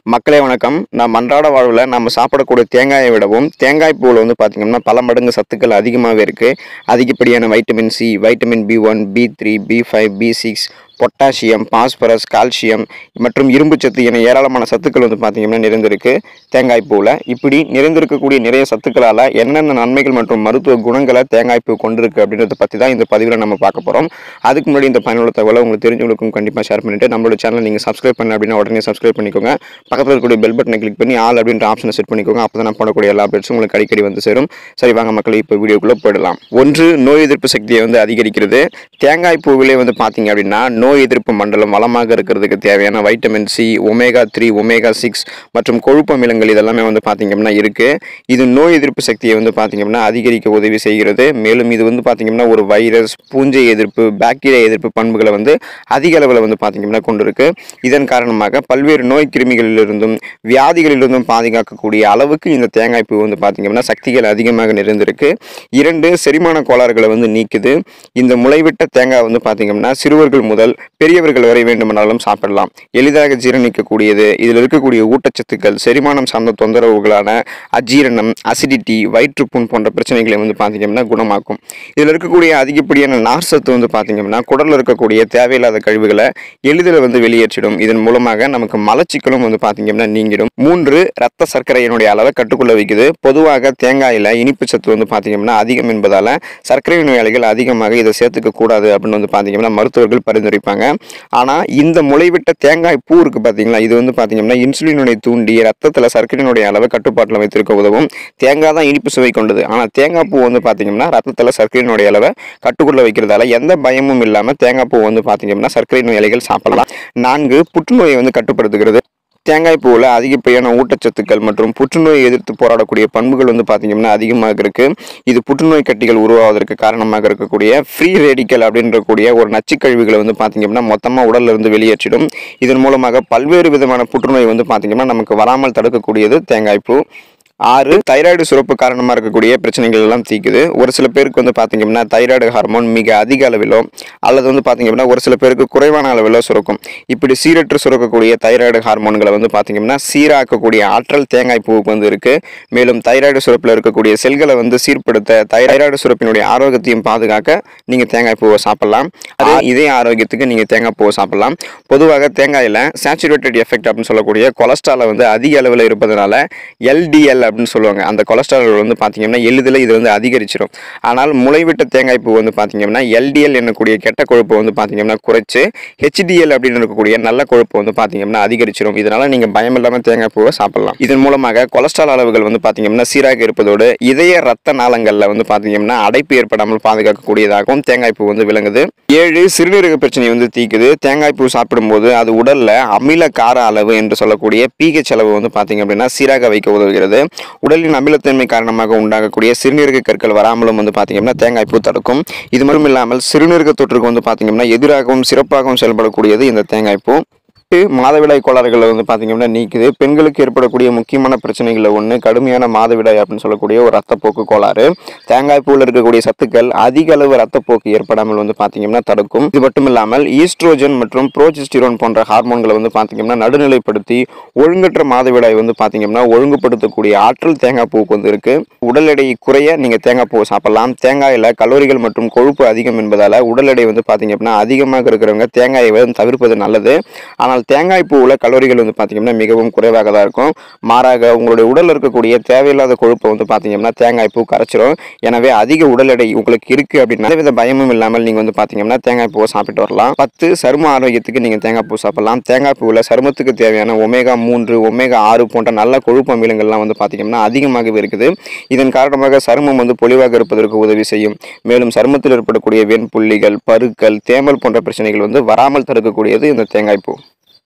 மக்களே வணக்கம் நம்ம அன்றாட வாழ்வில் நம்ம சாப்பிடக்கூடிய தேங்காயை விடவும் தேங்காய் பூவில் வந்து பார்த்திங்கன்னா பல மடங்கு சத்துக்கள் அதிகமாகவே இருக்குது அதிகப்படியான vitamin C vitamin B one B three B five B six potassium phosphorus calcium மற்றும் இரும்புச்சத்து என ஏராளமான சத்துக்கள் வந்து பார்த்திங்கன்னா நிறைந்திருக்கு தேங்காய் பூவில் இப்படி நிறைந்திருக்கக்கூடிய நிறைய சத்துக்களால் என்னென்ன நன்மைகள் மற்றும் மருத்துவ குணங்களை தேங்காய் பூ கொண்டிருக்கு அப்படின்றத பற்றி தான் இந்த பதிவில் நம்ம பார்க்க போகிறோம் அதுக்கு முன்னாடி இந்த பயனுள்ள தகவலை உங்களுக்கு தெரிஞ்சவங்களுக்கும் கண்டிப்பாக ஷேர் பண்ணிட்டு நம்மளோட சேனல் நீங்கள் சப்ஸ்கிரைப் பண்ண அப்படின்னா உடனே சப்ஸ்கிரைப் பண்ணிக்கோங்க பக்கத்தில் இருக்கக்கூடிய பெல் பட்டனை கிளிக் பண்ணி ஆல் அப்படின்ற ஆப்ஷனை செட் பண்ணிக்கோங்க அப்போ தான் நான் போடக்கூடிய எல்லா அப்டேட்ஸும் உங்களுக்கு அடிக்கடி வந்து சேரும் சரி வாங்க மக்கள் இப்போ வீடியோக்குள்ளே போயிடலாம் ஒன்று நோய் எதிர்ப்பு சக்தியை வந்து அதிகரிக்கிறது தேங்காய் பூவிலே வந்து பார்த்தீங்க அப்படின்னா நோய் எதிர்ப்பு மண்டலம் வளமாக இருக்கிறதுக்கு தேவையான vitamin C omega three omega six மற்றும் கொழுப்பு அமிலங்கள் இதெல்லாமே வந்து பார்த்தீங்க அப்படின்னா இருக்குது இது நோய் எதிர்ப்பு சக்தியை வந்து பார்த்தீங்க அப்படின்னா அதிகரிக்க உதவி செய்கிறது மேலும் இது வந்து பார்த்தீங்க அப்படின்னா ஒரு வைரஸ் பூஞ்சை எதிர்ப்பு பாக்டீரியா எதிர்ப்பு பண்புகளை வந்து அதிக அளவில் வந்து பார்த்தீங்க அப்படின்னா கொண்டிருக்கு இதன் காரணமாக பல்வேறு நோய் கிருமிகளிலிருந்தும் வியாதிகளிலிருந்தும் பாதுகாக்கக்கூடிய அளவுக்கு இந்த தேங்காய் பூ வந்து பார்த்தீங்க அப்படின்னா சக்திகள் அதிகமாக நிறைந்திருக்கு இரண்டு செரிமான கோளாறுகளை வந்து நீக்குது இந்த முளைவிட்ட தேங்காய் வந்து பார்த்தீங்க அப்படின்னா சிறுவர்கள் முதல் பெரியவர்கள் வரை வேண்டுமானாலும் சாப்பிடலாம் எளிதாக ஜீரணிக்கக்கூடியது இதில் இருக்கக்கூடிய ஊட்டச்சத்துக்கள் செரிமானம் சார்ந்த தொந்தரவுகளான அஜீரணம் அசிடிட்டி வயிற்றுப்புண் போன்ற பிரச்சனைகளை வந்து பார்த்தீங்க அப்படின்னா குணமாக்கும் இதில் இருக்கக்கூடிய அதிகப்படியான நார் சத்து வந்து பார்த்தீங்க அப்படின்னா குடலில் இருக்கக்கூடிய தேவையில்லாத கழிவுகளை எளிதில் வந்து வெளியேற்றிடும் இதன் மூலமாக நமக்கு மலச்சிக்கலும் வந்து பார்த்தீங்க அப்படின்னா நீங்கிடும் மூன்று ரத்த சர்க்கரையினுடைய அளவை கட்டுக்குள்ள வைக்குது பொதுவாக தேங்காயில் இனிப்பு சத்து வந்து பார்த்தீங்க அப்படின்னா அதிகம் என்பதால் சர்க்கரை நோயாளிகள் அதிகமாக இதை சேர்த்துக்க கூடாது அப்படின்னு வந்து பார்த்தீங்க அப்படின்னா மருத்துவர்கள் பரிந்துரைப்பாங்க ஆனால் இந்த முளைவிட்ட தேங்காய் பூ இருக்கு பார்த்தீங்களா இது வந்து பார்த்தீங்க அப்படின்னா இன்சுலினுடைய தூண்டி ரத்தத்தில் சர்க்கரையினுடைய அளவை கட்டுப்பாட்டில் வைத்திருக்க உதவும் தேங்காய் தான் இனிப்பு சுவை கொண்டது ஆனால் தேங்காய் பூ வந்து பார்த்தீங்கன்னா ரத்தத்தில் சர்க்கரையினுடைய அளவை கட்டுக்குள்ள வைக்கிறதால எந்த பயமும் இல்லாமல் தேங்காய் பூ வந்து பார்த்தீங்க அப்படின்னா சர்க்கரை நோயாளிகள் சாப்பிடலாம் நான்கு புற்றுநோயை வந்து கட்டுப்படுத்துகிறது தேங்காய் பூவில் அதிகப்படியான ஊட்டச்சத்துக்கள் மற்றும் புற்றுநோயை எதிர்த்து போராடக்கூடிய பண்புகள் வந்து பார்த்தீங்கன்னா அதிகமாக இருக்கு இது புற்றுநோய் கட்டிகள் உருவாவதற்கு காரணமாக இருக்கக்கூடிய ஃப்ரீ ரேடிக்கல் அப்படின்ற கூடிய ஒரு நச்சுக்கழிவுகளை வந்து பார்த்தீங்க அப்படின்னா மொத்தமாக உடல்ல இருந்து வெளியேற்றிடும் இதன் மூலமாக பல்வேறு விதமான புற்றுநோய் வந்து பார்த்தீங்கன்னா நமக்கு வராமல் தடுக்கக்கூடியது தேங்காய் பூ ஆறு தைராய்டு சுரப்பு காரணமாக இருக்கக்கூடிய பிரச்சனைகள் எல்லாம் தீக்குது ஒரு சில பேருக்கு வந்து பார்த்தீங்க அப்படின்னா தைராய்டு ஹார்மோன் மிக அதிக அளவிலோ அல்லது வந்து பார்த்தீங்க அப்படின்னா ஒரு சில பேருக்கு குறைவான அளவிலோ சுரக்கும் இப்படி சீரற்று சுரக்கக்கூடிய தைராய்டு ஹார்மோன்களை வந்து பார்த்தீங்க அப்படின்னா சீராக்கக்கூடிய ஆற்றல் தேங்காய் பூவுக்கு வந்து இருக்குது மேலும் தைராய்டு சுரப்பில் இருக்கக்கூடிய செல்களை வந்து சீர்படுத்த தைராய்டு சுரப்பினுடைய ஆரோக்கியத்தையும் பாதுகாக்க நீங்கள் தேங்காய் பூவை சாப்பிடலாம் அது இதே ஆரோக்கியத்துக்கு நீங்கள் தேங்காய் பூவை சாப்பிடலாம் பொதுவாக தேங்காயில் சேச்சுரேட்டட் எஃபெக்ட் அப்படின்னு சொல்லக்கூடிய கொலஸ்ட்ராலை வந்து அதிக அளவில் இருப்பதனால எல்டிஎல் அப்படின்னு சொல்லுவாங்க அந்த கொலஸ்ட்ரால் வந்து பார்த்தீங்கன்னா எளிதில் இது வந்து அதிகரிச்சிடும் ஆனால் முளைவிட்ட தேங்காய் பூ வந்து பார்த்தீங்கன்னா எல்டிஎல் என்னக்கூடிய கெட்ட கொழுப்பை வந்து பார்த்தீங்கன்னா குறைச்சு ஹெச்டிஎல் அப்படின்னு இருக்கக்கூடிய நல்ல கொழுப்பு வந்து பார்த்தீங்கன்னா அதிகரிச்சிடும் இதனால நீங்கள் பயம் இல்லாமல் தேங்காய் பூவை சாப்பிடலாம் இதன் மூலமாக கொலஸ்ட்ரால் அளவுகள் வந்து பார்த்தீங்கன்னா சீராக இருப்பதோடு இதய ரத்த நாளங்களில் வந்து பார்த்தீங்கன்னா அடைப்பு ஏற்படாமல் பாதுகாக்கக்கூடியதாகவும் தேங்காய் பூ வந்து விளங்குது ஏழு சிறுநீரக பிரச்சனை வந்து தீக்குது தேங்காய் பூ சாப்பிடும்போது அது உடல்ல அமில கார அளவு என்று சொல்லக்கூடிய pH அளவு வந்து பார்த்தீங்க அப்படின்னா சீராக வைக்க உதவுகிறது உடலின் அமிலத்தன்மை காரணமாக உண்டாகக்கூடிய சிறுநீரக கற்கள் வராமலும் வந்து பார்த்தீங்கன்னா தேங்காய் பூ தடுக்கும் இது மட்டும் இல்லாமல் சிறுநீரக தொற்றுக்கு வந்து பார்த்தீங்கன்னா எதிராகவும் சிறப்பாகவும் செயல்படக்கூடியது இந்த தேங்காய் பூ எட்டு மாதவிடாய் கோளாறுகளை வந்து பார்த்தீங்கன்னா நீக்குது பெண்களுக்கு ஏற்படக்கூடிய முக்கியமான பிரச்சனைகளில் ஒன்று கடுமையான மாதவிடாய் அப்படின்னு சொல்லக்கூடிய ஒரு ரத்தப்போக்கு கோளாறு தேங்காய் பூவில் இருக்கக்கூடிய சத்துக்கள் அதிக அளவு ரத்தப்போக்கு ஏற்படாமல் வந்து பார்த்தீங்கன்னா தடுக்கும் இது மட்டும் இல்லாமல் ஈஸ்ட்ரோஜன் மற்றும் ப்ரோஜெஸ்டிரோன் போன்ற ஹார்மோன்களை வந்து பார்த்தீங்கன்னா நடுநிலைப்படுத்தி ஒழுங்கற்ற மாதவிடாய் வந்து பார்த்தீங்கன்னா ஒழுங்குபடுத்தக்கூடிய ஆற்றல் தேங்காய் பூவுக்கு வந்து இருக்கு உடல் எடை குறைய நீங்கள் தேங்காய் பூவை சாப்பிடலாம் தேங்காயில் கலோரிகள் மற்றும் கொழுப்பு அதிகம் என்பதால் உடல் எடை வந்து பார்த்தீங்க அப்படின்னா அதிகமாக இருக்கிறவங்க தேங்காயை வந்து தவிர்ப்பது நல்லது ஆனால் தேங்காய் பூவில் கலோரிகள் வந்து பார்த்தீங்கன்னா மிகவும் குறைவாக தான் இருக்கும் மாறாக உங்களுடைய உடலில் இருக்கக்கூடிய தேவையில்லாத கொழுப்பை வந்து பார்த்தீங்கன்னா தேங்காய் பூ கரைச்சிரும் எனவே அதிக உடல் எடை உங்களுக்கு இருக்குது அப்படின்னா எந்தவித பயமும் இல்லாமல் நீங்கள் வந்து பார்த்தீங்கன்னா தேங்காய் பூவை சாப்பிட்டு வரலாம் பத்து சரும ஆரோக்கியத்துக்கு நீங்கள் தேங்காய் பூ சாப்பிடலாம் தேங்காய் பூவில் சருமத்துக்கு தேவையான ஒமேகா மூன்று ஒமேகா ஆறு போன்ற நல்ல கொழுப்பு அமிலங்கள்லாம் வந்து பார்த்தீங்கன்னா அதிகமாகவே இருக்குது இதன் காரணமாக சருமம் வந்து பொலிவாக இருப்பதற்கு உதவி செய்யும் மேலும் சருமத்தில் ஏற்படக்கூடிய வெண்புள்ளிகள் பருக்கள் தேமல் போன்ற பிரச்சனைகள் வந்து வராமல் தடுக்கக்கூடியது இந்த தேங்காய் பூ